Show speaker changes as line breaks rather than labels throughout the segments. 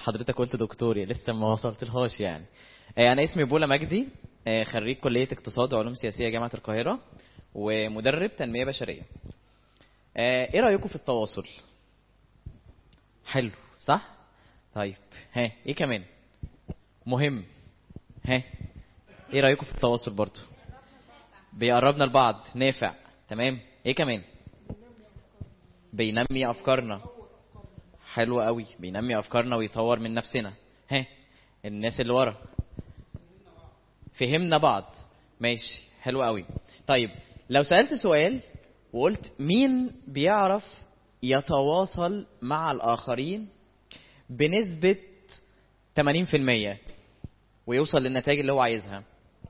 حضرتك قلت دكتوري لسه ما وصلت لهاش يعني آه، انا اسمي بولا مجدي آه، خريج كليه اقتصاد وعلوم سياسيه جامعه القاهره ومدرب تنميه بشريه آه، ايه رايكم في التواصل حلو صح طيب ها ايه كمان مهم ها ايه رايكم في التواصل برضو بيقربنا لبعض نافع تمام ايه كمان بينمي افكارنا حلو قوي بينمي افكارنا ويطور من نفسنا ها الناس اللي ورا فهمنا بعض ماشي حلو قوي طيب لو سألت سؤال وقلت مين بيعرف يتواصل مع الآخرين بنسبة 80% ويوصل للنتائج اللي هو عايزها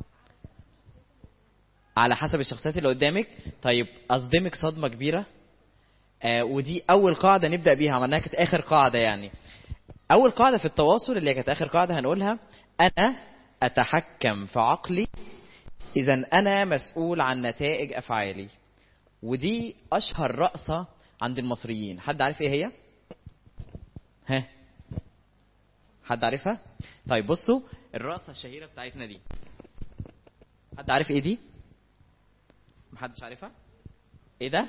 على حسب الشخصيات اللي قدامك طيب أصدمك صدمة كبيرة آه ودي أول قاعدة نبدأ بيها عملناها كانت آخر قاعدة يعني أول قاعدة في التواصل اللي كانت آخر قاعدة هنقولها أنا أتحكم في عقلي إذا أنا مسؤول عن نتائج أفعالي ودي أشهر رقصة عند المصريين حد عارف إيه هي؟ ها حد عارفها؟ طيب بصوا الرقصة الشهيرة بتاعتنا دي حد عارف إيه دي؟ محدش عارفها؟ إيه ده؟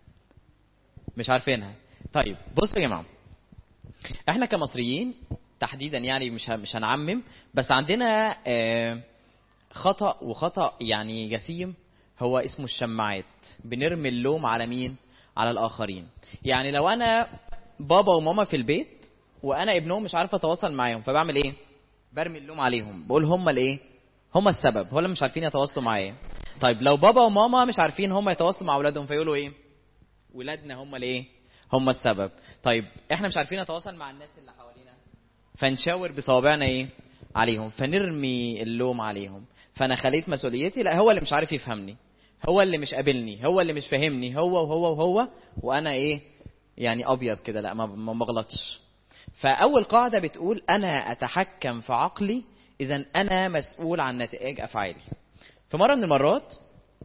مش عارفينها طيب بصوا يا جماعة احنا كمصريين تحديدا يعني مش ه- مش هنعمم بس عندنا آه، خطأ وخطأ يعني جسيم هو اسمه الشماعات بنرمي اللوم على مين على الآخرين يعني لو أنا بابا وماما في البيت وأنا ابنهم مش عارف أتواصل معاهم فبعمل إيه برمي اللوم عليهم بقول هم الإيه هم السبب هو اللي مش عارفين يتواصلوا معايا طيب لو بابا وماما مش عارفين هم يتواصلوا مع أولادهم فيقولوا إيه ولادنا هم الايه هم السبب طيب احنا مش عارفين نتواصل مع الناس اللي حوالينا فنشاور بصوابعنا ايه عليهم فنرمي اللوم عليهم فانا خليت مسؤوليتي لا هو اللي مش عارف يفهمني هو اللي مش قابلني هو اللي مش فاهمني هو وهو وهو وانا ايه يعني ابيض كده لا ما ما بغلطش فاول قاعده بتقول انا اتحكم في عقلي اذا انا مسؤول عن نتائج افعالي في مره من المرات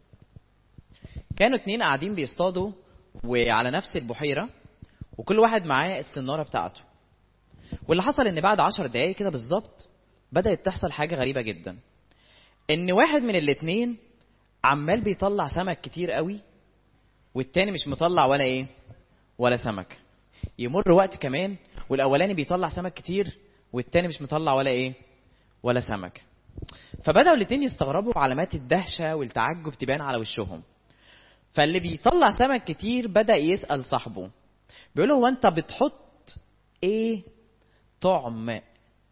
كانوا اتنين قاعدين بيصطادوا وعلى نفس البحيرة وكل واحد معاه السنارة بتاعته واللي حصل ان بعد عشر دقايق كده بالظبط بدأت تحصل حاجة غريبة جدا ان واحد من الاتنين عمال بيطلع سمك كتير قوي والتاني مش مطلع ولا ايه ولا سمك يمر وقت كمان والاولاني بيطلع سمك كتير والتاني مش مطلع ولا ايه ولا سمك فبدأوا الاتنين يستغربوا علامات الدهشة والتعجب تبان على وشهم فاللي بيطلع سمك كتير بدأ يسأل صاحبه بيقول له هو انت بتحط ايه طعم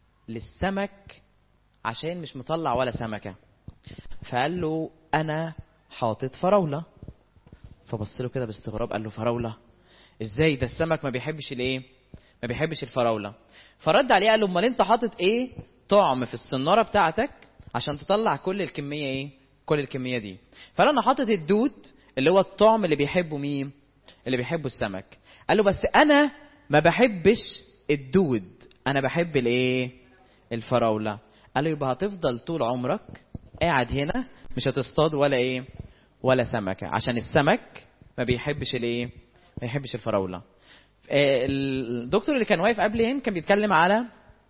للسمك عشان مش مطلع ولا سمكة فقال له انا حاطط فراولة فبص له كده باستغراب قال له فراولة ازاي ده السمك ما بيحبش الايه ما بيحبش الفراولة فرد عليه قال له امال انت حاطط ايه طعم في السنارة بتاعتك عشان تطلع كل الكمية ايه كل الكمية دي فقال له انا حاطط الدود اللي هو الطعم اللي بيحبه مين اللي بيحبه السمك قال له بس انا ما بحبش الدود انا بحب الايه الفراولة قال له يبقى هتفضل طول عمرك قاعد هنا مش هتصطاد ولا ايه ولا سمكة عشان السمك ما بيحبش الايه ما يحبش الفراولة آه، الدكتور اللي كان واقف قبل هنا كان بيتكلم على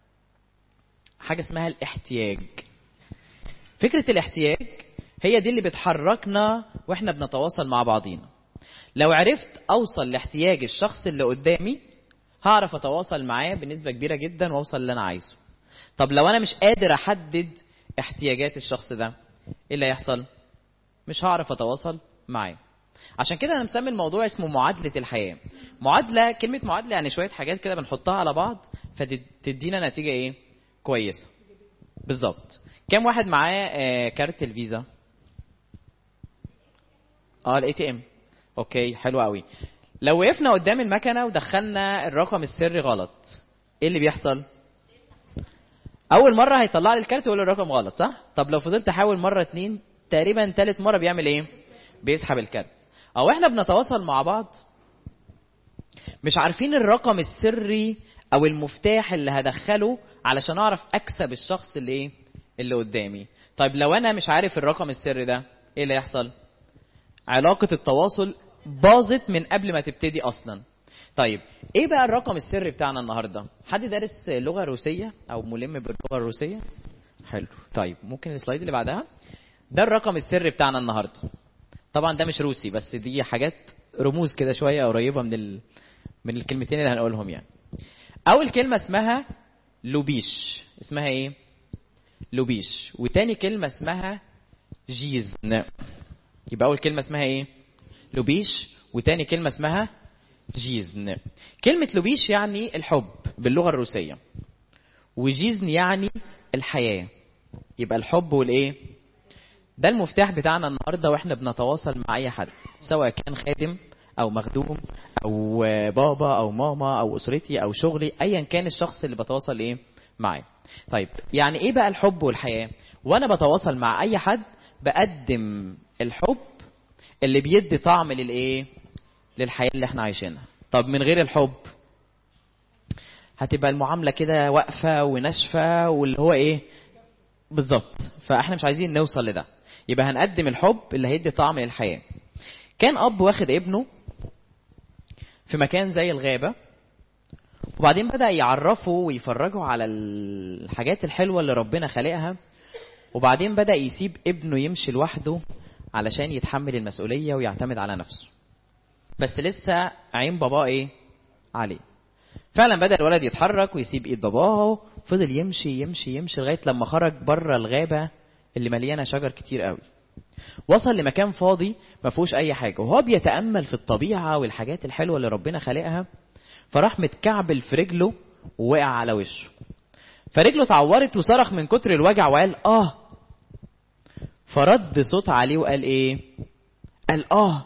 حاجة اسمها الاحتياج فكرة الاحتياج هي دي اللي بتحركنا واحنا بنتواصل مع بعضينا لو عرفت اوصل لاحتياج الشخص اللي قدامي هعرف اتواصل معاه بنسبة كبيرة جدا واوصل اللي انا عايزه طب لو انا مش قادر احدد احتياجات الشخص ده ايه اللي هيحصل مش هعرف اتواصل معاه عشان كده انا مسمي الموضوع اسمه معادلة الحياة معادلة كلمة معادلة يعني شوية حاجات كده بنحطها على بعض فتدينا نتيجة ايه كويسة بالظبط كام واحد معاه آه، كارت الفيزا اه الاي تي ام اوكي حلو قوي لو وقفنا قدام المكنه ودخلنا الرقم السري غلط ايه اللي بيحصل اول مره هيطلع لي الكارت ويقول لي الرقم غلط صح طب لو فضلت احاول مره اتنين تقريبا تالت مره بيعمل ايه بيسحب الكارت او احنا بنتواصل مع بعض مش عارفين الرقم السري او المفتاح اللي هدخله علشان اعرف اكسب الشخص اللي ايه اللي قدامي طيب لو انا مش عارف الرقم السري ده ايه اللي يحصل علاقة التواصل باظت من قبل ما تبتدي اصلا طيب ايه بقى الرقم السري بتاعنا النهارده حد دارس لغه روسيه او ملم باللغه الروسيه حلو طيب ممكن السلايد اللي بعدها ده الرقم السري بتاعنا النهارده طبعا ده مش روسي بس دي حاجات رموز كده شويه قريبه من ال... من الكلمتين اللي هنقولهم يعني اول كلمه اسمها لوبيش اسمها ايه لوبيش وتاني كلمه اسمها جيزن يبقى اول كلمه اسمها ايه لوبيش وتاني كلمه اسمها جيزن كلمه لوبيش يعني الحب باللغه الروسيه وجيزن يعني الحياه يبقى الحب والايه ده المفتاح بتاعنا النهارده واحنا بنتواصل مع اي حد سواء كان خادم او مخدوم او بابا او ماما او اسرتي او شغلي ايا كان الشخص اللي بتواصل ايه معاه طيب يعني ايه بقى الحب والحياه وانا بتواصل مع اي حد بقدم الحب اللي بيدي طعم للايه للحياه اللي احنا عايشينها طب من غير الحب هتبقى المعامله كده واقفه وناشفه واللي هو ايه بالظبط فاحنا مش عايزين نوصل لده يبقى هنقدم الحب اللي هيدي طعم للحياه كان اب واخد ابنه في مكان زي الغابه وبعدين بدا يعرفه ويفرجه على الحاجات الحلوه اللي ربنا خلقها وبعدين بدا يسيب ابنه يمشي لوحده علشان يتحمل المسؤوليه ويعتمد على نفسه بس لسه عين باباه ايه عليه فعلا بدا الولد يتحرك ويسيب ايد باباه فضل يمشي يمشي يمشي لغايه لما خرج بره الغابه اللي مليانه شجر كتير قوي وصل لمكان فاضي ما فيهوش اي حاجه وهو بيتامل في الطبيعه والحاجات الحلوه اللي ربنا خلقها فراح متكعبل في رجله ووقع على وشه فرجله اتعورت وصرخ من كتر الوجع وقال اه فرد صوت عليه وقال ايه قال اه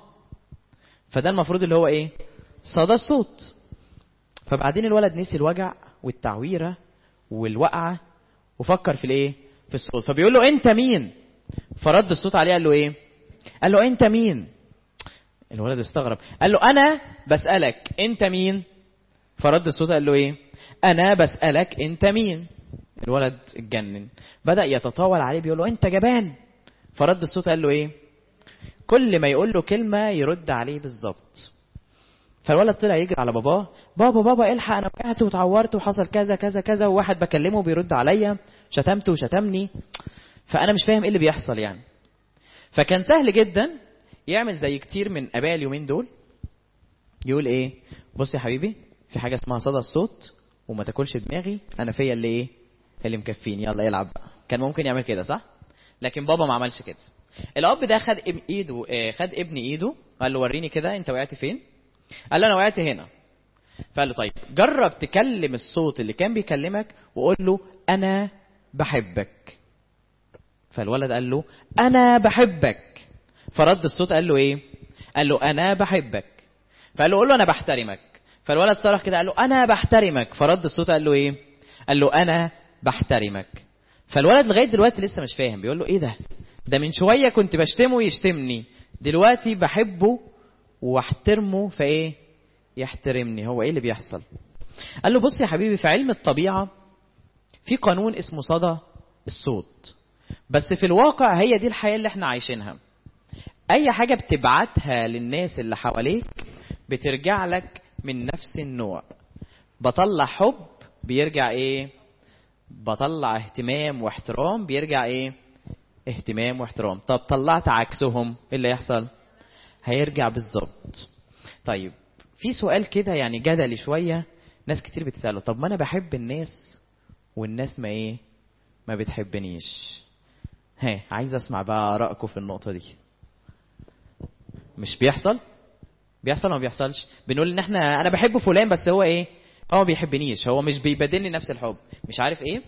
فده المفروض اللي هو ايه صدى الصوت فبعدين الولد نسي الوجع والتعويره والوقعه وفكر في الايه في الصوت فبيقول له انت مين فرد الصوت عليه قال له ايه قال له انت مين الولد استغرب قال له انا بسالك انت مين فرد الصوت قال له ايه انا بسالك انت مين الولد اتجنن بدا يتطاول عليه بيقول له انت جبان فرد الصوت قال له ايه كل ما يقول له كلمه يرد عليه بالظبط فالولد طلع يجري على باباه بابا بابا الحق انا وقعت واتعورت وحصل كذا كذا كذا وواحد بكلمه بيرد عليا شتمته وشتمني فانا مش فاهم ايه اللي بيحصل يعني فكان سهل جدا يعمل زي كتير من اباء اليومين دول يقول ايه بص يا حبيبي في حاجه اسمها صدى الصوت وما تاكلش دماغي انا فيا اللي ايه اللي مكفيني يلا العب بقى كان ممكن يعمل كده صح لكن بابا ما عملش كده الاب ده خد اب ايده آه، خد ابن ايده قال له وريني كده انت وقعت فين قال له انا وقعت هنا فقال له طيب جرب تكلم الصوت اللي كان بيكلمك وقول له انا بحبك فالولد قال له انا بحبك فرد الصوت قال له ايه قال له انا بحبك فقال له قول له انا بحترمك فالولد صرخ كده قال له انا بحترمك فرد الصوت قال له ايه قال له انا بحترمك فالولد لغايه دلوقتي لسه مش فاهم بيقول له ايه ده ده من شويه كنت بشتمه يشتمني دلوقتي بحبه واحترمه فايه يحترمني هو ايه اللي بيحصل قال له بص يا حبيبي في علم الطبيعه في قانون اسمه صدى الصوت بس في الواقع هي دي الحياه اللي احنا عايشينها اي حاجه بتبعتها للناس اللي حواليك بترجع لك من نفس النوع بطلع حب بيرجع ايه بطلع اهتمام واحترام بيرجع ايه اهتمام واحترام طب طلعت عكسهم ايه اللي يحصل هيرجع بالظبط طيب في سؤال كده يعني جدلي شويه ناس كتير بتساله طب ما انا بحب الناس والناس ما ايه ما بتحبنيش ها عايز اسمع بقى ارائكم في النقطه دي مش بيحصل بيحصل ولا ما بيحصلش بنقول ان احنا انا بحب فلان بس هو ايه هو ما بيحبنيش هو مش بيبادلني نفس الحب مش عارف ايه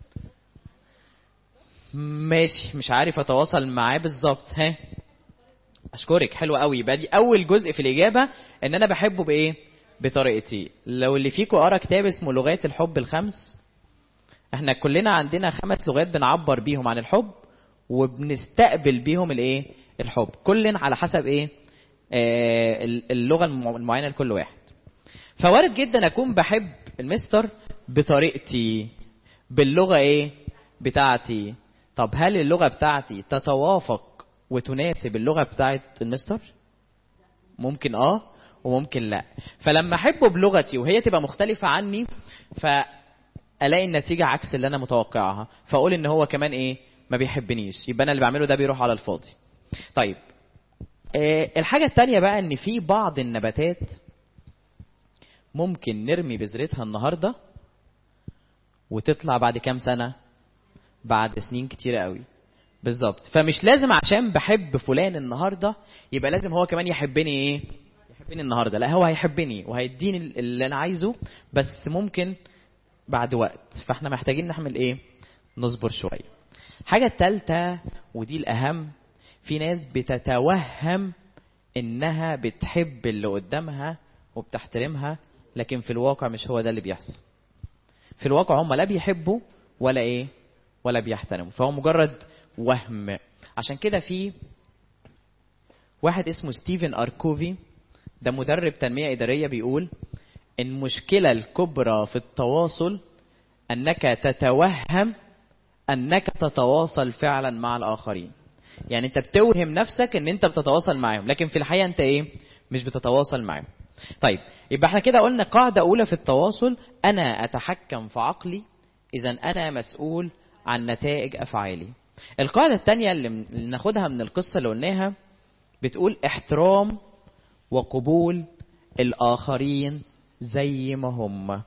ماشي مش عارف اتواصل معاه بالظبط ها اشكرك حلو قوي يبقى دي اول جزء في الاجابه ان انا بحبه بايه بطريقتي لو اللي فيكم قرا كتاب اسمه لغات الحب الخمس احنا كلنا عندنا خمس لغات بنعبر بيهم عن الحب وبنستقبل بيهم الايه الحب كل على حسب ايه آه اللغه المعينه لكل واحد فوارد جدا اكون بحب المستر بطريقتي باللغه ايه بتاعتي طب هل اللغه بتاعتي تتوافق وتناسب اللغه بتاعت المستر ممكن اه وممكن لا فلما احبه بلغتي وهي تبقى مختلفه عني فالاقي النتيجه عكس اللي انا متوقعها فاقول ان هو كمان ايه ما بيحبنيش يبقى انا اللي بعمله ده بيروح على الفاضي طيب آه، الحاجه التانية بقى ان في بعض النباتات ممكن نرمي بذرتها النهارده وتطلع بعد كام سنه بعد سنين كتيره قوي بالظبط فمش لازم عشان بحب فلان النهارده يبقى لازم هو كمان يحبني ايه يحبني النهارده لا هو هيحبني وهيديني اللي انا عايزه بس ممكن بعد وقت فاحنا محتاجين نعمل ايه نصبر شويه حاجه التالتة ودي الاهم في ناس بتتوهم انها بتحب اللي قدامها وبتحترمها لكن في الواقع مش هو ده اللي بيحصل في الواقع هم لا بيحبوا ولا ايه ولا بيحترموا فهو مجرد وهم عشان كده في واحد اسمه ستيفن اركوفي ده مدرب تنمية إدارية بيقول المشكلة الكبرى في التواصل أنك تتوهم أنك تتواصل فعلا مع الآخرين يعني أنت بتوهم نفسك أن أنت بتتواصل معهم لكن في الحقيقة أنت إيه مش بتتواصل معهم طيب يبقى احنا كده قلنا قاعدة أولى في التواصل أنا أتحكم في عقلي إذا أنا مسؤول عن نتائج أفعالي القاعدة الثانية اللي ناخدها من القصة اللي قلناها بتقول احترام وقبول الآخرين زي ما هم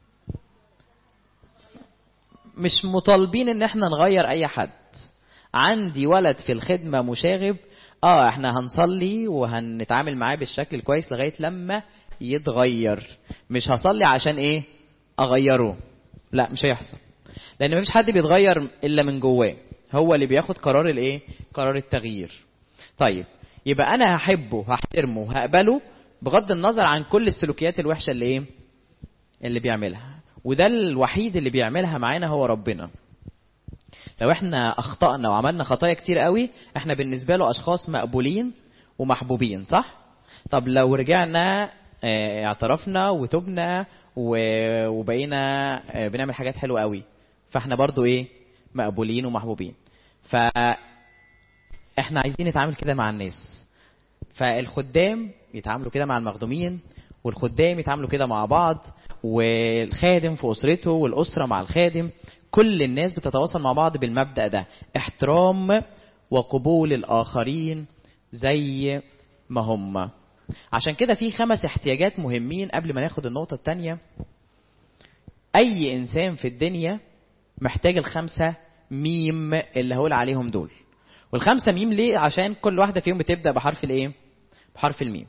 مش مطالبين ان احنا نغير اي حد عندي ولد في الخدمة مشاغب اه احنا هنصلي وهنتعامل معاه بالشكل الكويس لغاية لما يتغير مش هصلي عشان ايه اغيره لا مش هيحصل لان مفيش حد بيتغير الا من جواه هو اللي بياخد قرار الايه قرار التغيير طيب يبقى انا هحبه هحترمه هقبله بغض النظر عن كل السلوكيات الوحشه اللي ايه اللي بيعملها وده الوحيد اللي بيعملها معانا هو ربنا لو احنا اخطأنا وعملنا خطايا كتير قوي احنا بالنسبه له اشخاص مقبولين ومحبوبين صح طب لو رجعنا اه اعترفنا وتبنا وبقينا اه بنعمل حاجات حلوه قوي فاحنا برضو ايه مقبولين ومحبوبين ف احنا عايزين نتعامل كده مع الناس فالخدام يتعاملوا كده مع المخدومين والخدام يتعاملوا كده مع بعض والخادم في اسرته والاسره مع الخادم كل الناس بتتواصل مع بعض بالمبدا ده احترام وقبول الاخرين زي ما هم عشان كده في خمس احتياجات مهمين قبل ما ناخد النقطه الثانيه اي انسان في الدنيا محتاج الخمسه ميم اللي هقول عليهم دول والخمسه ميم ليه عشان كل واحده فيهم بتبدا بحرف الايه بحرف الميم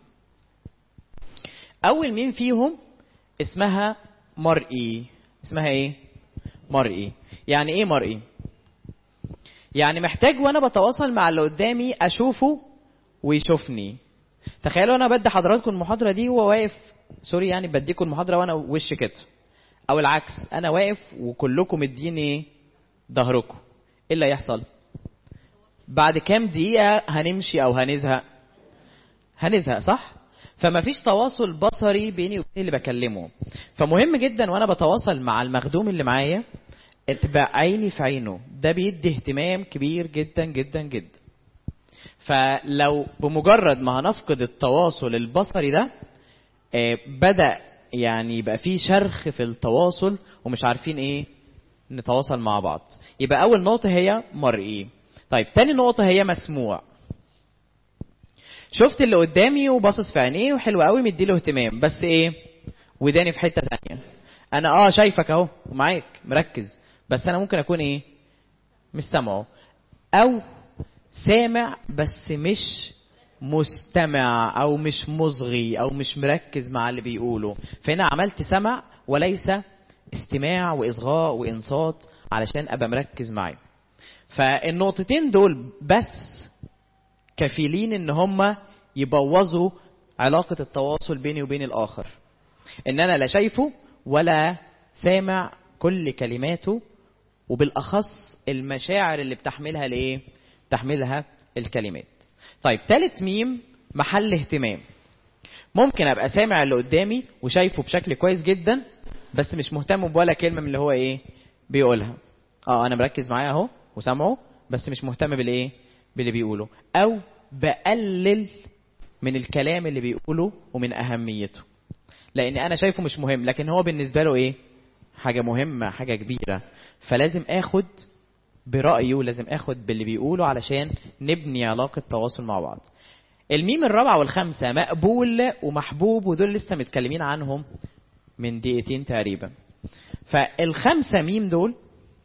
اول ميم فيهم اسمها مرئي اسمها ايه مرئي يعني ايه مرئي يعني محتاج وانا بتواصل مع اللي قدامي اشوفه ويشوفني تخيلوا انا بدي حضراتكم المحاضره دي وهو واقف سوري يعني بديكم المحاضره وانا وش كده او العكس انا واقف وكلكم مديني ظهركم ايه اللي هيحصل بعد كام دقيقه هنمشي او هنزهق هنزهق صح فما فيش تواصل بصري بيني وبين اللي بكلمه فمهم جدا وانا بتواصل مع المخدوم اللي معايا تبقى عيني في عينه ده بيدي اهتمام كبير جدا جدا جدا فلو بمجرد ما هنفقد التواصل البصري ده بدا يعني يبقى في شرخ في التواصل ومش عارفين ايه نتواصل مع بعض يبقى اول نقطه هي مرئي طيب تاني نقطه هي مسموع شفت اللي قدامي وباصص في عينيه وحلو قوي مديله اهتمام بس ايه وداني في حته تانية انا اه شايفك اهو ومعاك مركز بس انا ممكن اكون ايه مش سامعه او سامع بس مش مستمع او مش مصغي او مش مركز مع اللي بيقوله فهنا عملت سمع وليس استماع واصغاء وانصات علشان ابقى مركز معاه فالنقطتين دول بس كفيلين ان هم يبوظوا علاقة التواصل بيني وبين الآخر إن أنا لا شايفه ولا سامع كل كلماته وبالأخص المشاعر اللي بتحملها لإيه؟ تحملها الكلمات. طيب تالت ميم محل اهتمام. ممكن أبقى سامع اللي قدامي وشايفه بشكل كويس جدا بس مش مهتم بولا كلمة من اللي هو إيه؟ بيقولها. اه أنا مركز معاه أهو وسامعه بس مش مهتم بالإيه؟ باللي بيقوله أو بقلل من الكلام اللي بيقوله ومن اهميته لان انا شايفه مش مهم لكن هو بالنسبه له ايه حاجه مهمه حاجه كبيره فلازم اخد برايه لازم اخد باللي بيقوله علشان نبني علاقه تواصل مع بعض الميم الرابعه والخامسه مقبول ومحبوب ودول لسه متكلمين عنهم من دقيقتين تقريبا فالخمسه ميم دول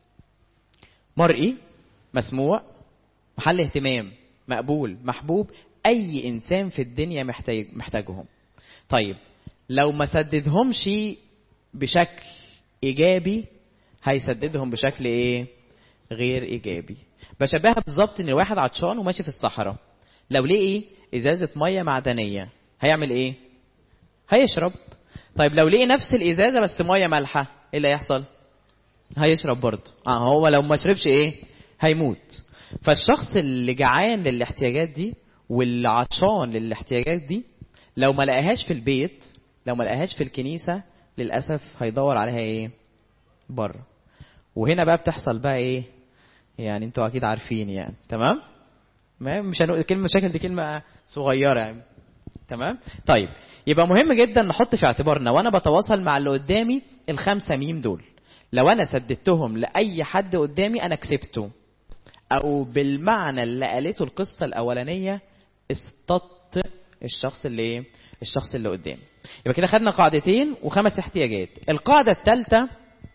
مرئي مسموع محل اهتمام مقبول محبوب اي انسان في الدنيا محتاج محتاجهم طيب لو ما سددهمش بشكل ايجابي هيسددهم بشكل ايه غير ايجابي بشبهها بالظبط ان واحد عطشان وماشي في الصحراء لو لقي ازازه ميه معدنيه هيعمل ايه هيشرب طيب لو لقي نفس الازازه بس ميه مالحه ايه اللي هيحصل هيشرب برضه اه هو لو ما شربش ايه هيموت فالشخص اللي جعان للاحتياجات دي واللي عطشان للاحتياجات دي لو ما لقاهاش في البيت لو ما لقاهاش في الكنيسه للاسف هيدور عليها ايه بره وهنا بقى بتحصل بقى ايه يعني انتوا اكيد عارفين يعني تمام ما مش هنقول كلمه مشاكل دي كلمه صغيره يعني تمام طيب يبقى مهم جدا نحط في اعتبارنا وانا بتواصل مع اللي قدامي الخمسه ميم دول لو انا سددتهم لاي حد قدامي انا كسبته او بالمعنى اللي قالته القصه الاولانيه اصطدت الشخص اللي ايه الشخص اللي قدامي يبقى كده خدنا قاعدتين وخمس احتياجات القاعده الثالثه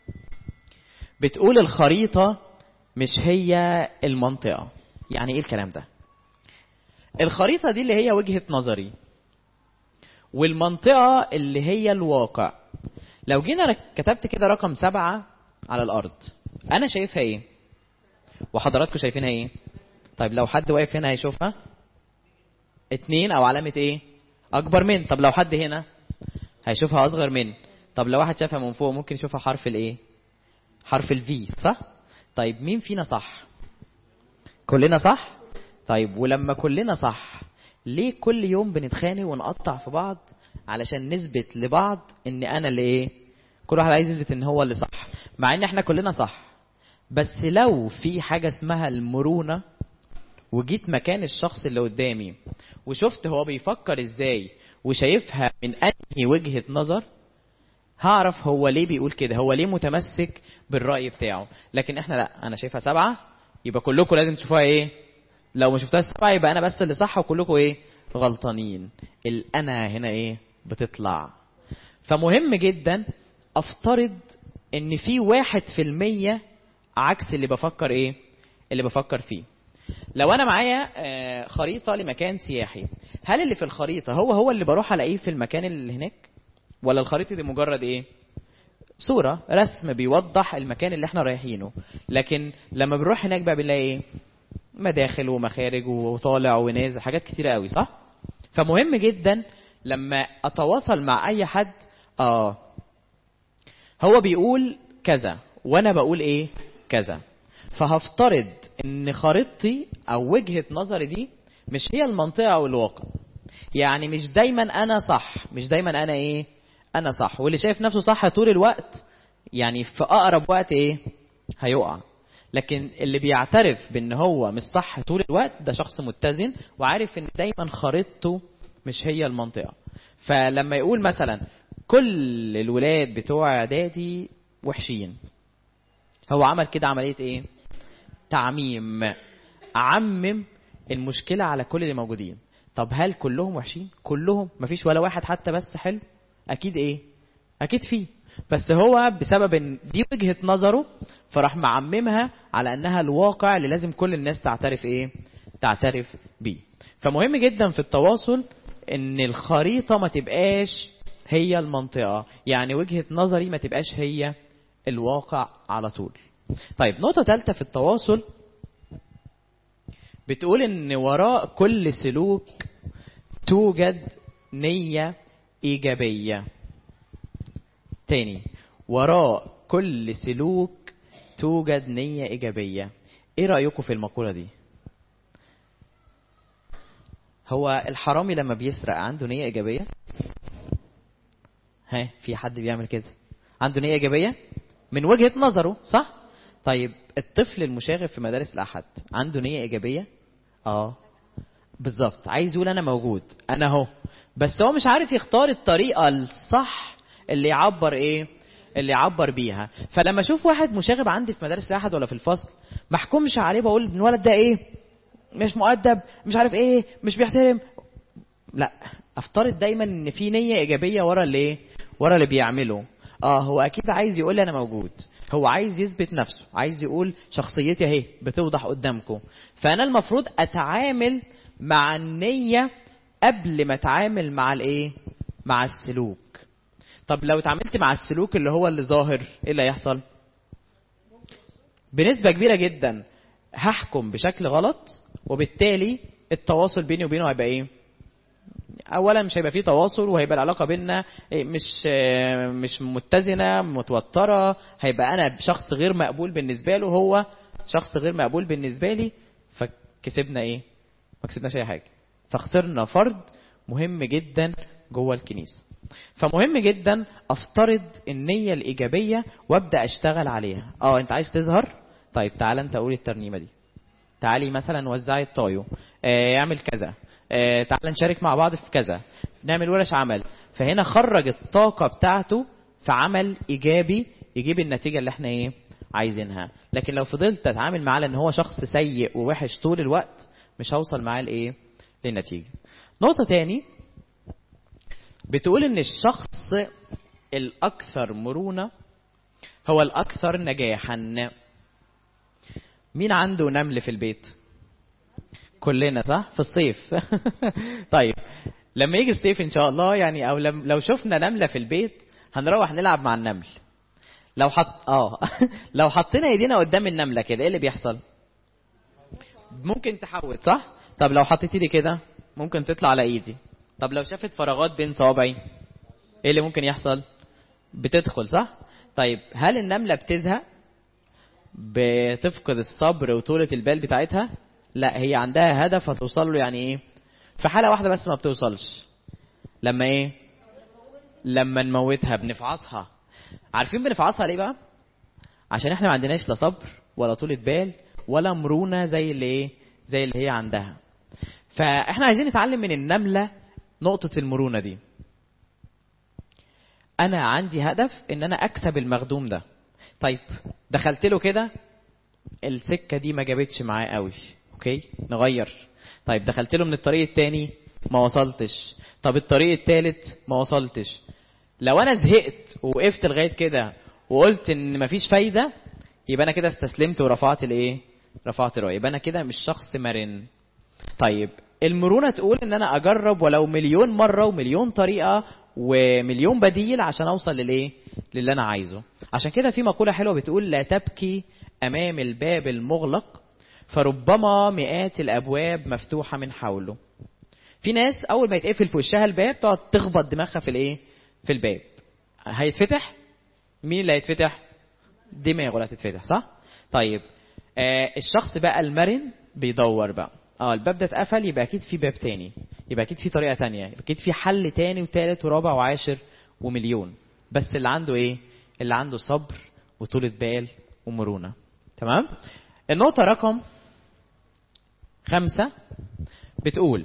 بتقول الخريطه مش هي المنطقه يعني ايه الكلام ده الخريطه دي اللي هي وجهه نظري والمنطقه اللي هي الواقع لو جينا كتبت كده رقم سبعة على الأرض أنا شايفها إيه؟ وحضراتكم شايفينها إيه؟ طيب لو حد واقف هنا هيشوفها اتنين أو علامة إيه؟ أكبر من طب لو حد هنا هيشوفها أصغر من طب لو واحد شافها من فوق ممكن يشوفها حرف الإيه؟ حرف الفي صح؟ طيب مين فينا صح؟ كلنا صح؟ طيب ولما كلنا صح ليه كل يوم بنتخانق ونقطع في بعض علشان نثبت لبعض ان انا اللي ايه كل واحد عايز يثبت ان هو اللي صح مع ان احنا كلنا صح بس لو في حاجه اسمها المرونه وجيت مكان الشخص اللي قدامي وشفت هو بيفكر ازاي وشايفها من انهي وجهه نظر هعرف هو ليه بيقول كده هو ليه متمسك بالراي بتاعه لكن احنا لا انا شايفها سبعه يبقى كلكم لازم تشوفوها ايه لو ما شفتهاش سبعه يبقى انا بس اللي صح وكلكم ايه غلطانين الانا هنا ايه بتطلع فمهم جدا افترض ان في واحد في المية عكس اللي بفكر ايه اللي بفكر فيه لو انا معايا خريطة لمكان سياحي هل اللي في الخريطة هو هو اللي بروح الاقيه في المكان اللي هناك ولا الخريطة دي مجرد ايه صورة رسم بيوضح المكان اللي احنا رايحينه لكن لما بنروح هناك بقى بنلاقي ايه مداخل ومخارج وطالع ونازل حاجات كتيرة قوي صح فمهم جدا لما اتواصل مع اي حد اه هو بيقول كذا وانا بقول ايه كذا فهفترض ان خريطتي او وجهة نظري دي مش هي المنطقة او الواقع يعني مش دايما انا صح مش دايما انا ايه انا صح واللي شايف نفسه صح طول الوقت يعني في اقرب وقت ايه هيقع لكن اللي بيعترف بان هو مش صح طول الوقت ده شخص متزن وعارف ان دايما خريطته مش هي المنطقه فلما يقول مثلا كل الولاد بتوع اعدادي وحشين هو عمل كده عمليه ايه تعميم عمم المشكله على كل اللي موجودين طب هل كلهم وحشين كلهم مفيش ولا واحد حتى بس حلو اكيد ايه اكيد فيه بس هو بسبب ان دي وجهه نظره فراح معممها على انها الواقع اللي لازم كل الناس تعترف ايه تعترف بيه فمهم جدا في التواصل ان الخريطه ما تبقاش هي المنطقه يعني وجهه نظري ما تبقاش هي الواقع على طول طيب نقطه ثالثه في التواصل بتقول ان وراء كل سلوك توجد نيه ايجابيه تاني وراء كل سلوك توجد نية إيجابية إيه رأيكم في المقولة دي هو الحرامي لما بيسرق عنده نية إيجابية ها في حد بيعمل كده عنده نية إيجابية من وجهة نظره صح طيب الطفل المشاغب في مدارس الأحد عنده نية إيجابية اه بالظبط عايز يقول انا موجود انا اهو بس هو مش عارف يختار الطريقه الصح اللي يعبر ايه اللي يعبر بيها فلما اشوف واحد مشاغب عندي في مدارس الاحد ولا في الفصل ما احكمش عليه بقول الولد ده ايه مش مؤدب مش عارف ايه مش بيحترم لا افترض دايما ان في نيه ايجابيه ورا اللي ايه ورا اللي بيعمله اه هو اكيد عايز يقول لي انا موجود هو عايز يثبت نفسه عايز يقول شخصيتي اهي بتوضح قدامكم فانا المفروض اتعامل مع النيه قبل ما اتعامل مع الايه مع السلوك طب لو اتعاملت مع السلوك اللي هو اللي ظاهر ايه اللي هيحصل بنسبه كبيره جدا هحكم بشكل غلط وبالتالي التواصل بيني وبينه هيبقى ايه اولا مش هيبقى فيه تواصل وهيبقى العلاقه بيننا مش مش متزنه متوتره هيبقى انا شخص غير مقبول بالنسبه له هو شخص غير مقبول بالنسبه لي فكسبنا ايه ما كسبناش اي حاجه فخسرنا فرد مهم جدا جوه الكنيسه فمهم جدا افترض النيه الايجابيه وابدا اشتغل عليها اه انت عايز تظهر طيب تعالى انت قول الترنيمه دي تعالي مثلا وزعي الطايو اه اعمل كذا اه تعالى نشارك مع بعض في كذا نعمل ورش عمل فهنا خرج الطاقه بتاعته في عمل ايجابي يجيب النتيجه اللي احنا ايه عايزينها لكن لو فضلت اتعامل معاه ان هو شخص سيء ووحش طول الوقت مش هوصل معاه لايه للنتيجه نقطه تاني بتقول ان الشخص الاكثر مرونه هو الاكثر نجاحا مين عنده نمل في البيت كلنا صح في الصيف طيب لما يجي الصيف ان شاء الله يعني او لم لو شفنا نمله في البيت هنروح نلعب مع النمل لو حط اه لو حطينا ايدينا قدام النمله كده ايه اللي بيحصل ممكن تحوت صح طب لو حطيت ايدي كده ممكن تطلع على ايدي طب لو شافت فراغات بين صوابعي ايه اللي ممكن يحصل بتدخل صح طيب هل النمله بتزهق بتفقد الصبر وطولة البال بتاعتها لا هي عندها هدف هتوصل له يعني ايه في حالة واحدة بس ما بتوصلش لما ايه لما نموتها بنفعصها عارفين بنفعصها ليه بقى عشان احنا ما عندناش لا صبر ولا طولة بال ولا مرونة زي اللي ايه زي اللي هي عندها فاحنا عايزين نتعلم من النملة نقطة المرونة دي انا عندي هدف ان انا اكسب المخدوم ده طيب دخلت له كده السكه دي ما جابتش معاه قوي اوكي نغير طيب دخلت له من الطريق التاني ما وصلتش طب الطريق التالت ما وصلتش لو انا زهقت ووقفت لغايه كده وقلت ان مفيش فايده يبقى انا كده استسلمت ورفعت الايه رفعت الرايه يبقى انا كده مش شخص مرن طيب المرونه تقول ان انا اجرب ولو مليون مره ومليون طريقه ومليون بديل عشان اوصل للايه للي انا عايزه عشان كده في مقوله حلوه بتقول لا تبكي امام الباب المغلق فربما مئات الابواب مفتوحه من حوله في ناس اول ما يتقفل في وشها الباب تقعد تخبط دماغها في الايه في الباب هيتفتح مين اللي هيتفتح دماغه اللي هتتفتح صح طيب آه الشخص بقى المرن بيدور بقى اه الباب ده اتقفل يبقى اكيد في باب تاني يبقى اكيد في طريقه تانية يبقى اكيد في حل تاني وتالت ورابع وعاشر ومليون بس اللي عنده ايه اللي عنده صبر وطولة بال ومرونة تمام النقطة رقم خمسة بتقول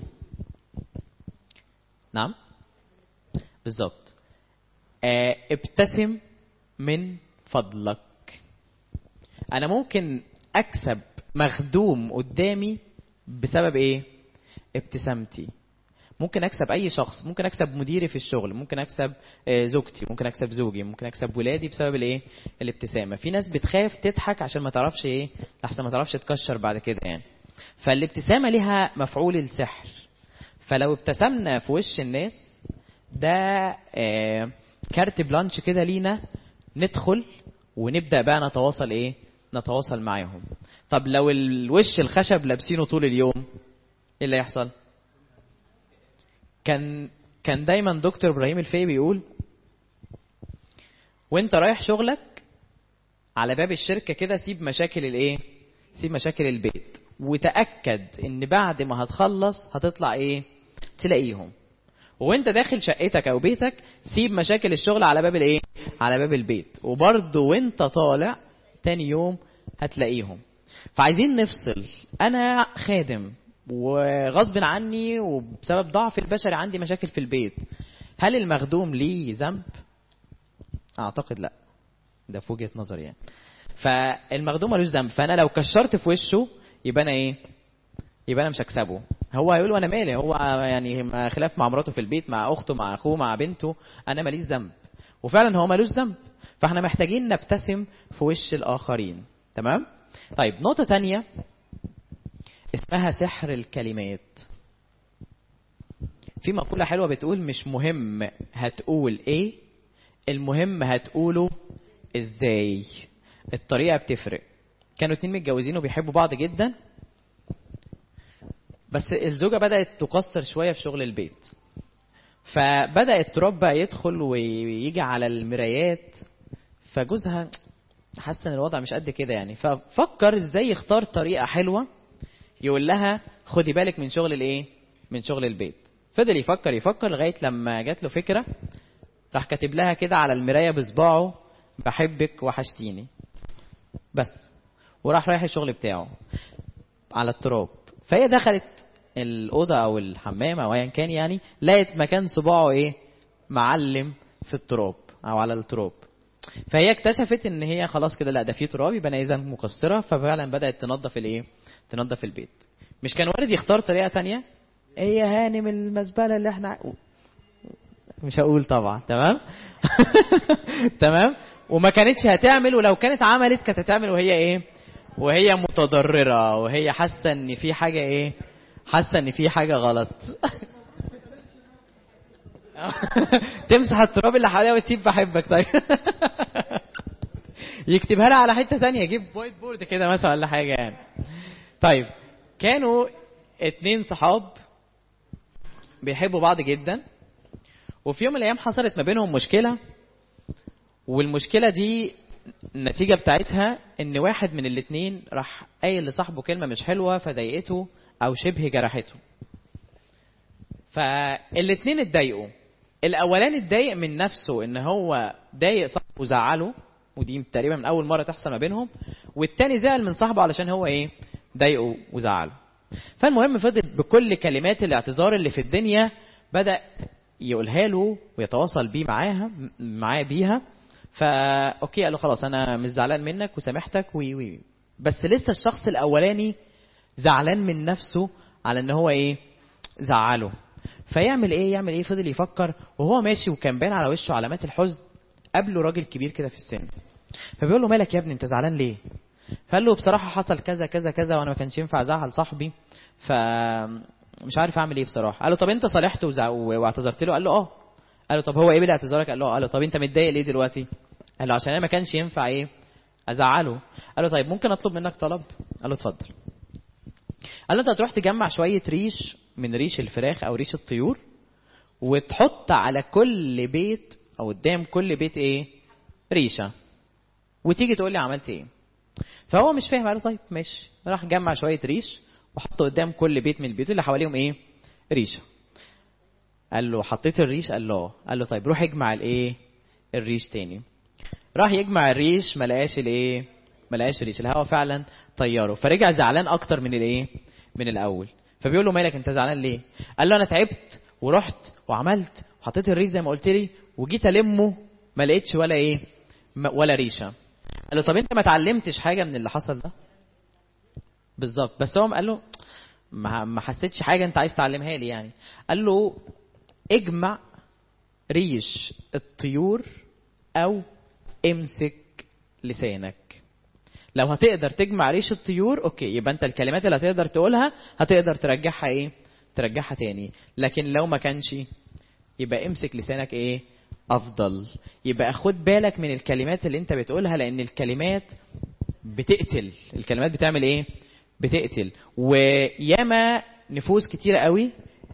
نعم بالظبط آه ابتسم من فضلك انا ممكن اكسب مخدوم قدامي بسبب ايه ابتسامتي ممكن اكسب اي شخص ممكن اكسب مديري في الشغل ممكن اكسب زوجتي ممكن اكسب زوجي ممكن اكسب ولادي بسبب الايه الابتسامه في ناس بتخاف تضحك عشان ما تعرفش ايه لحسن ما تعرفش تكشر بعد كده يعني فالابتسامه ليها مفعول السحر فلو ابتسمنا في وش الناس ده آه كارت بلانش كده لينا ندخل ونبدا بقى نتواصل ايه نتواصل معاهم طب لو الوش الخشب لابسينه طول اليوم ايه اللي يحصل كان كان دايما دكتور ابراهيم الفقي بيقول وانت رايح شغلك على باب الشركه كده سيب مشاكل الايه سيب مشاكل البيت وتاكد ان بعد ما هتخلص هتطلع ايه تلاقيهم وانت داخل شقتك او بيتك سيب مشاكل الشغل على باب الايه على باب البيت وبرضه وانت طالع تاني يوم هتلاقيهم فعايزين نفصل انا خادم وغصب عني وبسبب ضعف البشري عندي مشاكل في البيت هل المخدوم ليه ذنب اعتقد لا ده في وجهه نظري يعني فالمخدوم ملوش ذنب فانا لو كشرت في وشه يبقى انا ايه يبقى انا مش هكسبه هو هيقول وانا مالي هو يعني ما خلاف مع مراته في البيت مع اخته مع اخوه مع بنته انا ماليش ذنب وفعلا هو ملوش ذنب فاحنا محتاجين نبتسم في وش الاخرين تمام طيب نقطه تانية اسمها سحر الكلمات في مقولة حلوة بتقول مش مهم هتقول ايه المهم هتقوله ازاي الطريقة بتفرق كانوا اتنين متجوزين وبيحبوا بعض جدا بس الزوجة بدأت تقصر شوية في شغل البيت فبدأ التراب بقى يدخل ويجي على المرايات فجوزها حاسة ان الوضع مش قد كده يعني ففكر ازاي يختار طريقة حلوة يقول لها خدي بالك من شغل الايه من شغل البيت فضل يفكر يفكر لغايه لما جات له فكره راح كاتب لها كده على المرايه بصباعه بحبك وحشتيني بس وراح رايح الشغل بتاعه على التراب فهي دخلت الاوضه او الحمام او ايا كان يعني لقت مكان صباعه ايه معلم في التراب او على التراب فهي اكتشفت ان هي خلاص كده لا ده في تراب يبقى انا اذا مقصره ففعلا بدات تنظف الايه تنظف البيت مش كان وارد يختار طريقه تانية ايه يا هانم المزبله اللي احنا مش هقول طبعا تمام تمام وما كانتش هتعمل ولو كانت عملت كانت هتعمل وهي ايه وهي متضرره وهي حاسه ان في حاجه ايه حاسه ان في حاجه غلط تمسح التراب اللي حواليها وتسيب بحبك طيب يكتبها لها على حته ثانيه يجيب وايت بورد كده مثلا ولا حاجه يعني طيب كانوا اتنين صحاب بيحبوا بعض جدا وفي يوم من الايام حصلت ما بينهم مشكله والمشكله دي النتيجه بتاعتها ان واحد من الاتنين راح قايل لصاحبه كلمه مش حلوه فضايقته او شبه جرحته فالاتنين اتضايقوا الاولاني اتضايق من نفسه ان هو ضايق صاحبه وزعله ودي تقريبا من اول مره تحصل ما بينهم والتاني زعل من صاحبه علشان هو ايه ضايقه وزعله فالمهم فضل بكل كلمات الاعتذار اللي في الدنيا بدا يقولها له ويتواصل بيه معاها معاه بيها فا اوكي قال له خلاص انا مش زعلان منك وسامحتك وي وي بس لسه الشخص الاولاني زعلان من نفسه على ان هو ايه زعله فيعمل ايه يعمل ايه فضل يفكر وهو ماشي وكان باين على وشه علامات الحزن قابله راجل كبير كده في السن فبيقول له مالك يا ابني انت زعلان ليه فقال له بصراحه حصل كذا كذا كذا وانا ما كانش ينفع ازعل صاحبي ف مش عارف اعمل ايه بصراحه قال له طب انت صالحت وزع... واعتذرت له قال له اه قال له طب هو ايه بدأ اعتذارك قال له قال له طب انت متضايق ليه دلوقتي قال له عشان انا ما كانش ينفع ايه ازعله قال له طيب ممكن اطلب منك طلب قال له اتفضل قال له انت هتروح تجمع شويه ريش من ريش الفراخ او ريش الطيور وتحط على كل بيت او قدام كل بيت ايه ريشه وتيجي تقول لي عملت ايه فهو مش فاهم قال له طيب ماشي راح جمع شويه ريش وحط قدام كل بيت من البيوت اللي حواليهم ايه ريشه قال له حطيت الريش قال له قال له طيب روح اجمع الايه الريش تاني راح يجمع الريش ما لقاش الايه ما لقاش الريش الهوا فعلا طيره فرجع زعلان اكتر من الايه من الاول فبيقول له مالك انت زعلان ليه قال له انا تعبت ورحت وعملت وحطيت الريش زي ما قلت لي وجيت المه ما لقيتش ولا ايه ولا ريشه قال له طب انت ما اتعلمتش حاجه من اللي حصل ده بالظبط بس هو قال له ما حسيتش حاجه انت عايز تعلمها لي يعني قال له اجمع ريش الطيور او امسك لسانك لو هتقدر تجمع ريش الطيور اوكي يبقى انت الكلمات اللي هتقدر تقولها هتقدر ترجعها ايه ترجعها تاني لكن لو ما كانش يبقى امسك لسانك ايه افضل يبقى خد بالك من الكلمات اللي انت بتقولها لان الكلمات بتقتل الكلمات بتعمل ايه بتقتل وياما نفوس كتيرة قوي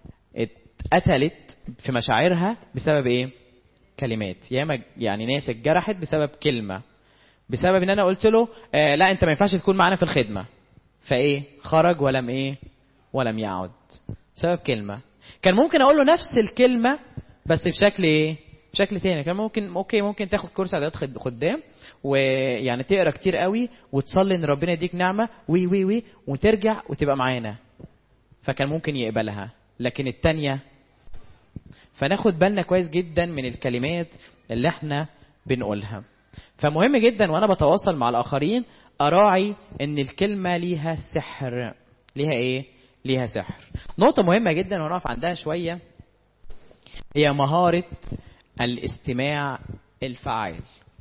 اتقتلت في مشاعرها بسبب ايه كلمات ياما يعني ناس اتجرحت بسبب كلمة بسبب ان انا قلت له آه لا انت ما ينفعش تكون معانا في الخدمة فايه خرج ولم ايه ولم يعد بسبب كلمة كان ممكن اقول له نفس الكلمة بس بشكل ايه بشكل تاني كان ممكن اوكي ممكن تاخد كورس اعداد خدام ويعني تقرا كتير قوي وتصلي ان ربنا يديك نعمه وي وي وي وترجع وتبقى معانا فكان ممكن يقبلها لكن التانية فناخد بالنا كويس جدا من الكلمات اللي احنا بنقولها فمهم جدا وانا بتواصل مع الاخرين اراعي ان الكلمه ليها سحر ليها ايه ليها سحر نقطه مهمه جدا ونقف عندها شويه هي مهاره الاستماع الفعال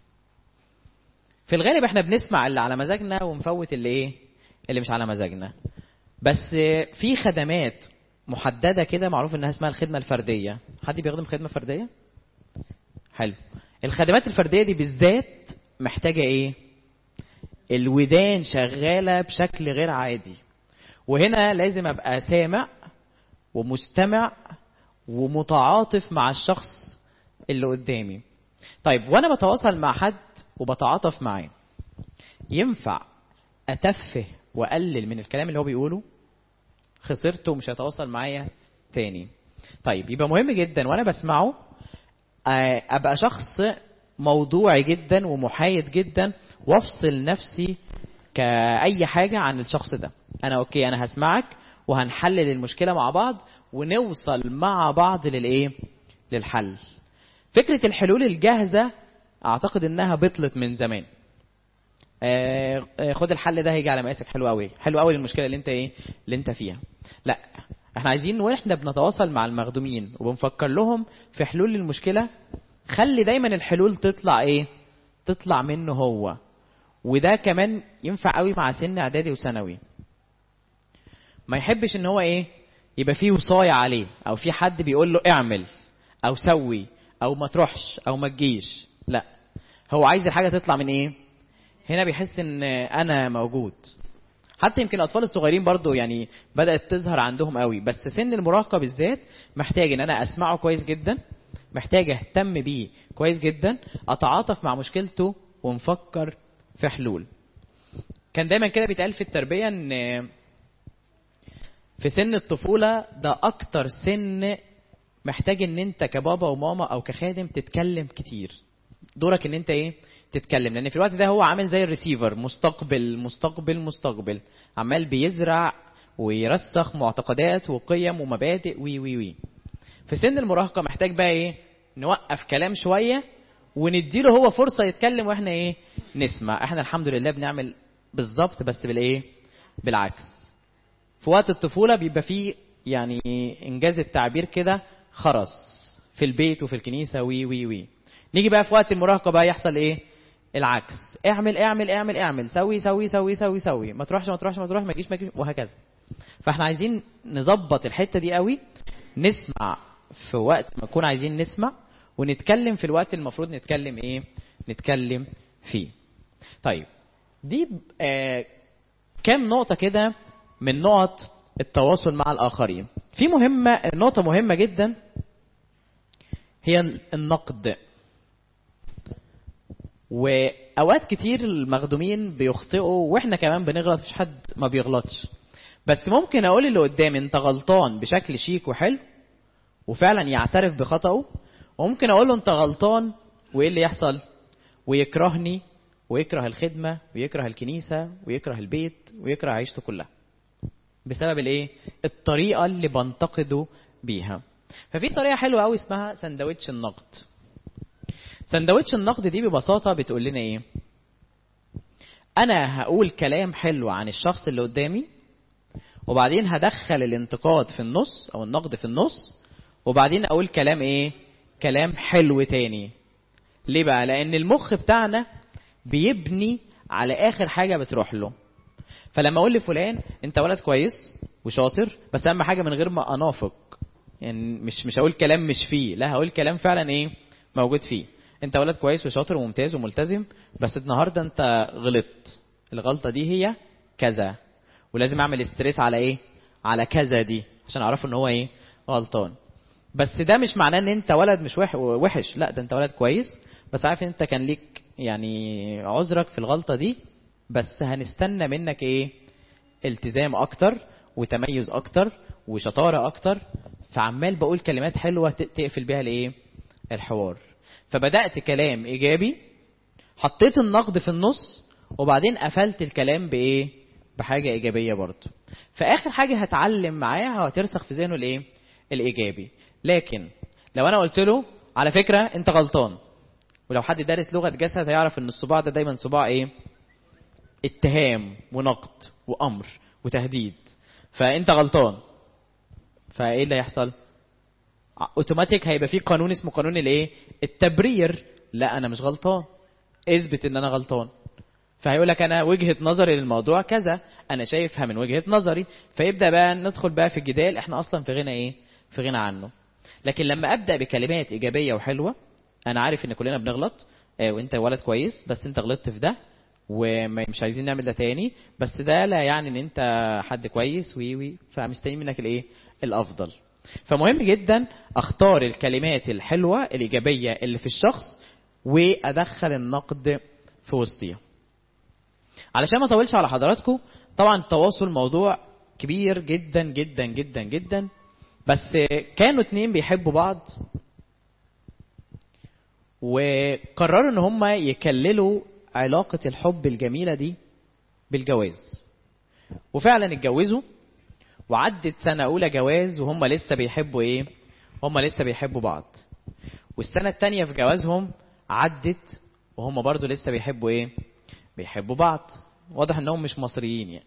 في الغالب احنا بنسمع اللي على مزاجنا ونفوت اللي ايه اللي مش على مزاجنا بس في خدمات محدده كده معروف انها اسمها الخدمه الفرديه حد بيخدم خدمه فرديه حلو الخدمات الفرديه دي بالذات محتاجه ايه الودان شغاله بشكل غير عادي وهنا لازم ابقى سامع ومستمع ومتعاطف مع الشخص اللي قدامي طيب وانا بتواصل مع حد وبتعاطف معاه ينفع اتفه واقلل من الكلام اللي هو بيقوله خسرته ومش هيتواصل معايا تاني طيب يبقى مهم جدا وانا بسمعه ابقى شخص موضوعي جدا ومحايد جدا وافصل نفسي كاي حاجه عن الشخص ده انا اوكي انا هسمعك وهنحلل المشكله مع بعض ونوصل مع بعض للايه للحل فكره الحلول الجاهزه اعتقد انها بطلت من زمان آه خد الحل ده هيجي على مقاسك حلو قوي حلو قوي المشكله اللي انت ايه اللي انت فيها لا احنا عايزين واحنا بنتواصل مع المخدومين وبنفكر لهم في حلول للمشكله خلي دايما الحلول تطلع ايه تطلع منه هو وده كمان ينفع قوي مع سن اعدادي وثانوي ما يحبش ان هو ايه يبقى فيه وصاية عليه او في حد بيقول له اعمل او سوي او ما تروحش او ما تجيش لا هو عايز الحاجه تطلع من ايه هنا بيحس ان انا موجود حتى يمكن الاطفال الصغيرين برضو يعني بدات تظهر عندهم قوي بس سن المراهقه بالذات محتاج ان انا اسمعه كويس جدا محتاج اهتم بيه كويس جدا اتعاطف مع مشكلته ونفكر في حلول كان دايما كده بيتقال في التربيه ان في سن الطفوله ده اكتر سن محتاج ان انت كبابا وماما او كخادم تتكلم كتير دورك ان انت ايه تتكلم لان في الوقت ده هو عامل زي الريسيفر مستقبل مستقبل مستقبل عمال بيزرع ويرسخ معتقدات وقيم ومبادئ وي وي وي في سن المراهقه محتاج بقى ايه نوقف كلام شويه ونديله هو فرصه يتكلم واحنا ايه نسمع احنا الحمد لله بنعمل بالظبط بس بالايه بالعكس في وقت الطفوله بيبقى فيه يعني انجاز التعبير كده خرس في البيت وفي الكنيسه وي وي وي نيجي بقى في وقت المراهقه بقى يحصل ايه العكس اعمل اعمل اعمل اعمل سوي سوي سوي سوي سوي ما تروحش ما تروحش ما تروح ما تجيش ما تجيش وهكذا فاحنا عايزين نظبط الحته دي قوي نسمع في وقت ما نكون عايزين نسمع ونتكلم في الوقت المفروض نتكلم ايه نتكلم فيه طيب دي آه كام نقطة كده من نقط التواصل مع الآخرين في مهمة نقطة مهمة جدا هي النقد واوقات كتير المخدومين بيخطئوا واحنا كمان بنغلط مفيش حد ما بيغلطش بس ممكن اقول اللي قدامي انت غلطان بشكل شيك وحلو وفعلا يعترف بخطأه وممكن اقول له انت غلطان وايه اللي يحصل ويكرهني ويكره الخدمه ويكره الكنيسه ويكره البيت ويكره عيشته كلها بسبب الايه الطريقه اللي بنتقده بيها ففي طريقه حلوه قوي اسمها سندوتش النقد سندوتش النقد دي ببساطه بتقول لنا ايه انا هقول كلام حلو عن الشخص اللي قدامي وبعدين هدخل الانتقاد في النص او النقد في النص وبعدين اقول كلام ايه كلام حلو تاني ليه بقى لان المخ بتاعنا بيبني على اخر حاجه بتروح له فلما اقول لفلان انت ولد كويس وشاطر بس اهم حاجه من غير ما انافق يعني مش مش هقول كلام مش فيه لا هقول كلام فعلا ايه موجود فيه انت ولد كويس وشاطر وممتاز وملتزم بس النهارده انت غلطت الغلطه دي هي كذا ولازم اعمل استريس على ايه على كذا دي عشان اعرفه ان هو ايه غلطان بس ده مش معناه ان انت ولد مش وحش لا ده انت ولد كويس بس عارف ان انت كان ليك يعني عذرك في الغلطه دي بس هنستنى منك ايه التزام اكتر وتميز اكتر وشطاره اكتر فعمال بقول كلمات حلوه تقفل بيها الايه الحوار فبدات كلام ايجابي حطيت النقد في النص وبعدين قفلت الكلام بايه بحاجه ايجابيه برضه فاخر حاجه هتعلم معاها وهترسخ في ذهنه الايه الايجابي لكن لو انا قلت له على فكره انت غلطان ولو حد دارس لغه جسد هيعرف ان الصباع ده دايما صباع ايه اتهام ونقد وامر وتهديد فانت غلطان فايه اللي هيحصل اوتوماتيك هيبقى في قانون اسمه قانون الايه التبرير لا انا مش غلطان اثبت ان انا غلطان فهيقول لك انا وجهه نظري للموضوع كذا انا شايفها من وجهه نظري فيبدا بقى ندخل بقى في الجدال احنا اصلا في غنى ايه في غنى عنه لكن لما ابدا بكلمات ايجابيه وحلوه انا عارف ان كلنا بنغلط آه، وانت ولد كويس بس انت غلطت في ده ومش عايزين نعمل ده تاني بس ده لا يعني ان انت حد كويس وي وي فمستنيين منك الايه الافضل فمهم جدا اختار الكلمات الحلوه الايجابيه اللي في الشخص وادخل النقد في وسطيها علشان ما اطولش على حضراتكم طبعا التواصل موضوع كبير جدا جدا جدا جدا بس كانوا اتنين بيحبوا بعض وقرروا ان هم يكللوا علاقة الحب الجميلة دي بالجواز وفعلا اتجوزوا وعدت سنة أولى جواز وهم لسه بيحبوا إيه؟ هم لسه بيحبوا بعض والسنة التانية في جوازهم عدت وهم برضو لسه بيحبوا إيه؟ بيحبوا بعض واضح إنهم مش مصريين يعني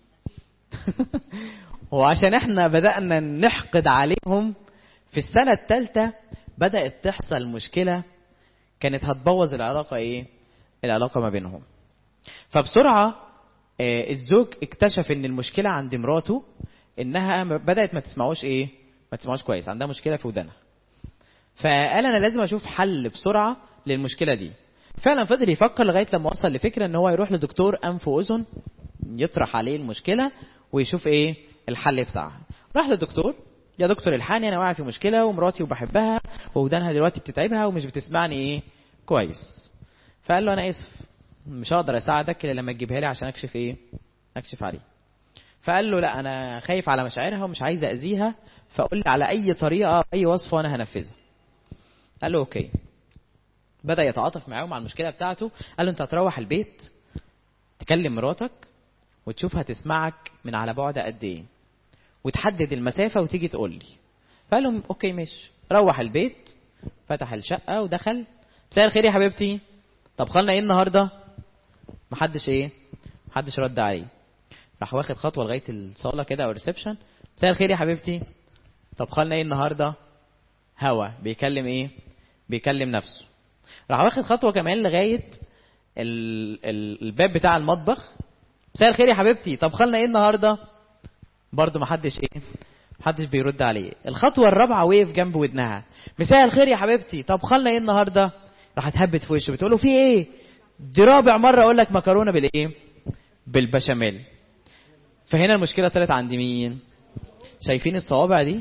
وعشان احنا بدأنا نحقد عليهم في السنة التالتة بدأت تحصل مشكلة كانت هتبوظ العلاقة ايه العلاقة ما بينهم فبسرعة آه، الزوج اكتشف ان المشكلة عند مراته انها م- بدأت ما تسمعوش ايه ما تسمعوش كويس عندها مشكلة في ودانها فقال انا لازم اشوف حل بسرعة للمشكلة دي فعلا فضل يفكر لغاية لما وصل لفكرة ان هو يروح لدكتور انف واذن يطرح عليه المشكلة ويشوف ايه الحل بتاعها راح للدكتور يا دكتور الحقني انا واقع في مشكله ومراتي وبحبها وودانها دلوقتي بتتعبها ومش بتسمعني ايه كويس فقال له انا اسف مش هقدر اساعدك الا لما تجيبها لي عشان اكشف ايه اكشف عليه فقال له لا انا خايف على مشاعرها ومش عايز اذيها فقول لي على اي طريقه اي وصفه وانا هنفذها قال له اوكي بدا يتعاطف معاه مع المشكله بتاعته قال له انت هتروح البيت تكلم مراتك وتشوف هتسمعك من على بعد قد ايه وتحدد المسافه وتيجي تقول لي فقال له اوكي ماشي روح البيت فتح الشقه ودخل مساء الخير يا حبيبتي طب خلنا ايه النهارده محدش ايه محدش رد عليه راح واخد خطوه لغايه الصاله كده او الريسبشن مساء الخير يا حبيبتي طب خلنا ايه النهارده هوا بيكلم ايه بيكلم نفسه راح واخد خطوه كمان لغايه ال... ال... الباب بتاع المطبخ مساء الخير يا حبيبتي طب خلنا ايه النهارده برضه محدش ايه محدش بيرد عليه الخطوه الرابعه وقف جنب ودنها مساء الخير يا حبيبتي طب خلنا ايه النهارده راح تهبت في وشه بتقول له في ايه دي رابع مره اقول لك مكرونه بالايه بالبشاميل فهنا المشكله طلعت عند مين شايفين الصوابع دي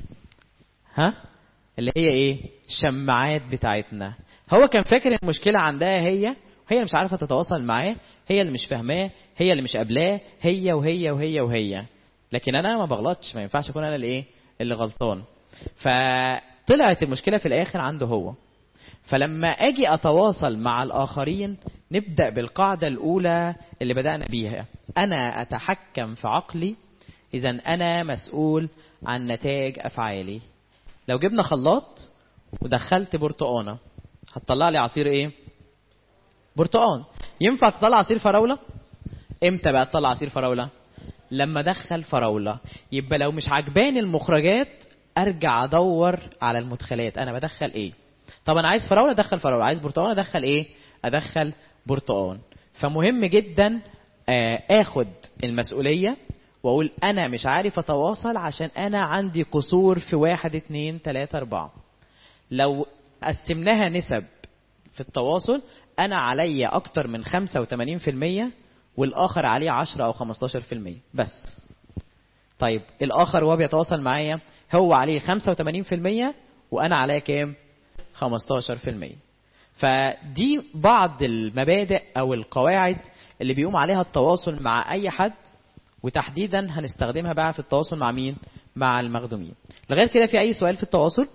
ها اللي هي ايه الشماعات بتاعتنا هو كان فاكر المشكله عندها هي هي اللي مش عارفه تتواصل معاه هي اللي مش فاهماه هي اللي مش قابلاه هي وهي وهي وهي لكن انا ما بغلطش ما ينفعش اكون انا اللي ايه اللي غلطان فطلعت المشكله في الاخر عنده هو فلما اجي اتواصل مع الاخرين نبدا بالقاعده الاولى اللي بدانا بيها انا اتحكم في عقلي اذا انا مسؤول عن نتائج افعالي لو جبنا خلاط ودخلت برتقانه هتطلع لي عصير ايه برتقان ينفع تطلع عصير فراوله امتى بقى تطلع عصير فراوله لما ادخل فراوله يبقى لو مش عجباني المخرجات ارجع ادور على المدخلات انا بدخل ايه طب انا عايز فراوله ادخل فراوله عايز برتقان ادخل ايه ادخل برتقان فمهم جدا آه، اخد المسؤوليه واقول انا مش عارف اتواصل عشان انا عندي قصور في واحد اتنين تلاته اربعه لو قسمناها نسب في التواصل انا عليا اكتر من 85% والاخر عليه 10 او 15% بس طيب الاخر وهو بيتواصل معايا هو عليه 85% وانا عليا كام 15% فدي بعض المبادئ او القواعد اللي بيقوم عليها التواصل مع اي حد وتحديدا هنستخدمها بقى في التواصل مع مين مع المخدومين لغايه كده في اي سؤال في التواصل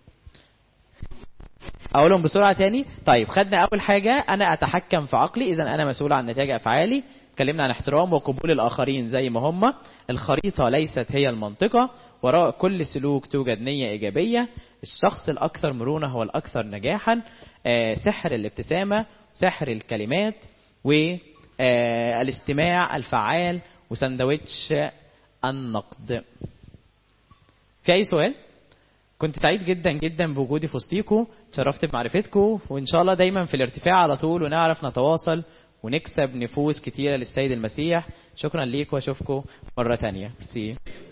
اقولهم بسرعه تاني طيب خدنا اول حاجه انا اتحكم في عقلي اذا انا مسؤول عن نتائج افعالي اتكلمنا عن احترام وقبول الآخرين زي ما هم الخريطة ليست هي المنطقة وراء كل سلوك توجد نية إيجابية الشخص الأكثر مرونة هو الأكثر نجاحا آه، سحر الابتسامة سحر الكلمات والاستماع الفعال وسندوتش النقد في أي سؤال؟ كنت سعيد جدا جدا بوجودي في وسطيكم اتشرفت بمعرفتكم وان شاء الله دايما في الارتفاع على طول ونعرف نتواصل ونكسب نفوس كتيره للسيد المسيح شكرا ليك واشوفكم مره تانية ميرسي